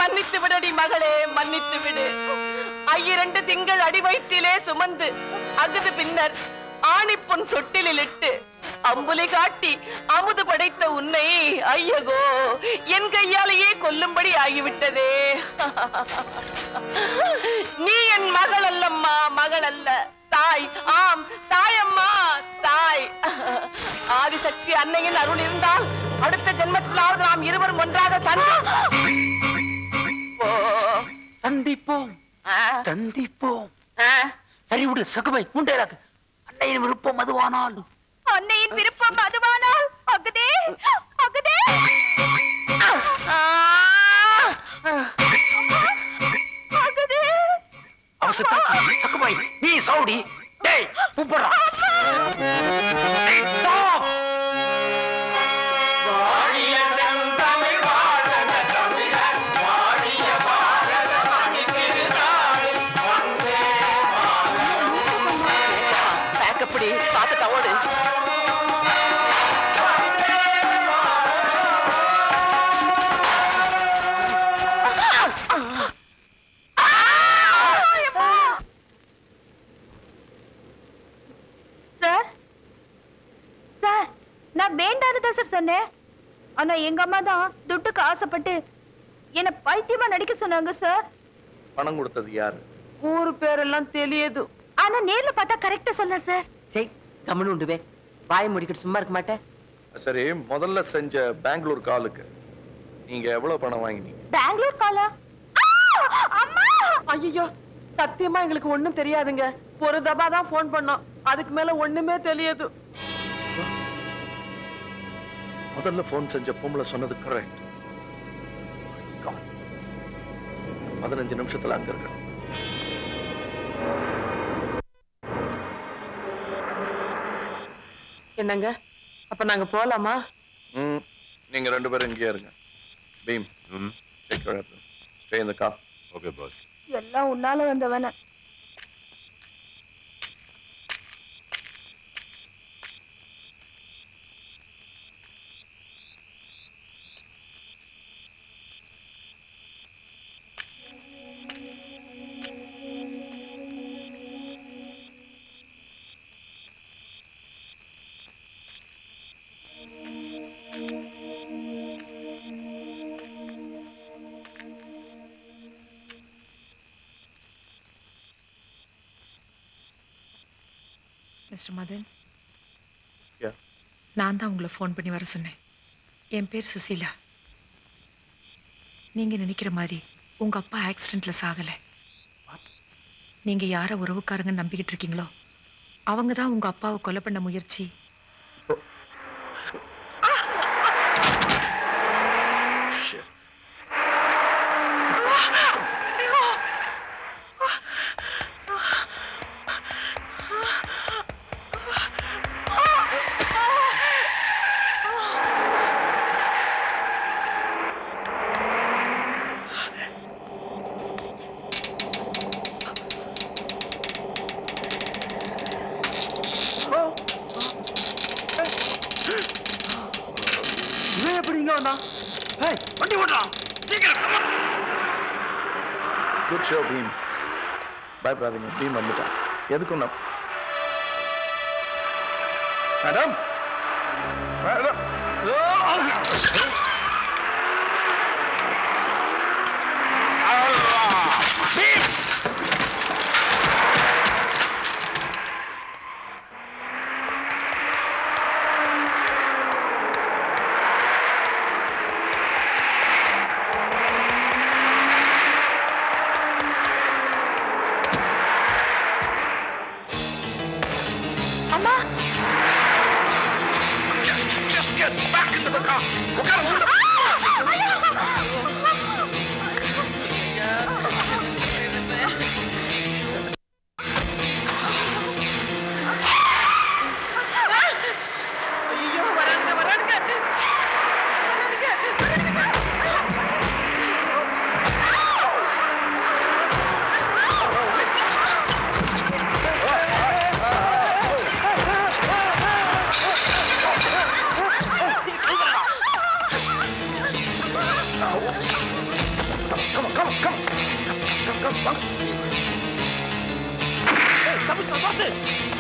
மன்னித்து விடடி மகளே மன்னித்து விடு ஐயிரண்டு திங்கள் அடி வயிற்றிலே சுமந்து அகுது பின்னர் ஆணிப்பொன் தொட்டிலில் இட்டு அம்புலி காட்டி அமுது படைத்த உன்னை ஐயகோ என் கையாலேயே கொல்லும்படி ஆகிவிட்டதே நீ என் மகள் அல்லம்மா மகள் அல்ல தாய் ஆம் தாயம்மா தாய் ஆதிசக்தி அன்னையின் அருள் இருந்தால் அடுத்த ஜென்மத்திலாவது நாம் இருவரும் ஒன்றாக சந்தி சந்திப்போம் ஆ, சந்திப்போம் ஆ. சரி விடு சகுமை உண்டேராக்கு அன்னையின் விருப்பம் அதுவானால் அன்னையின் விருப்பம் அதுவானால் அகுதே அகுதே அகுதே அவசத்தாச்சி சகுமை நீ சவுடி டேய் கூப்பிடுறா Stop! பேக்கப்படி பார்த்துட்டா ஓடு சார் சார் நான் வேண்டான்னு சார் சொன்னேன் ஆனா எங்க அம்மா தான் துட்டுக்கு ஆசைப்பட்டு என்ன பைத்தியமா நடிக்க சொன்னாங்க சார் பணம் கொடுத்தது யாரு ஊரு பேரெல்லாம் தெரியுது ஆனா நேர்ல பார்த்தா கரெக்டா சொன்ன சார் சரி கம்முன்னு உண்டுவே வாய் முடிக்கிட்டு சும்மா இருக்க மாட்டேன் சரி முதல்ல செஞ்ச பெங்களூர் காலுக்கு நீங்க எவ்வளவு பணம் வாங்கினீங்க பெங்களூர் காலா அம்மா ஐயோ சத்தியமா எங்களுக்கு ஒண்ணும் தெரியாதுங்க ஒரு தபா தான் போன் பண்ணோம் அதுக்கு மேல ஒண்ணுமே தெரியாது முதல்ல போன் செஞ்ச பொம்பளை சொன்னது கரெக்ட் பதினஞ்சு நிமிஷத்துல அங்க இருக்கணும் என்னங்க அப்ப நாங்க போலாமா ம், நீங்க ரெண்டு பேரும் இங்கேயே இருங்க பீம் டேக் ஸ்டே இந்த கார் ஓகே பாஸ் எல்லாம் உன்னால வந்தவன மிஸ்டர் மதன் Yeah. நான் தான் உங்களை ஃபோன் பண்ணி வர சொன்னேன் என் பேர் சுசீலா நீங்க நினைக்கிற மாதிரி உங்க அப்பா ஆக்சிடென்ட்ல சாகல நீங்க யார உறவுக்காரங்க நம்பிக்கிட்டு இருக்கீங்களோ அவங்க தான் உங்க அப்பாவை கொலை பண்ண முயற்சி Shit. இவன் எப்படி இங்க வந்தான் ஏய் வண்டி ஓட்டுறான் சீக்கிரம் come on. Good show Bheem பயப்படாதீங்க பீம் வந்துட்டான் எதுக்கும் நான் மேடம் மேடம் அம்மா Just get back into the car. உட்காருங்க. ஐயோ வரானுங்க வரானுங்க வாங்க, வாங்க. ஏய், கமிஷனர் பாஸ்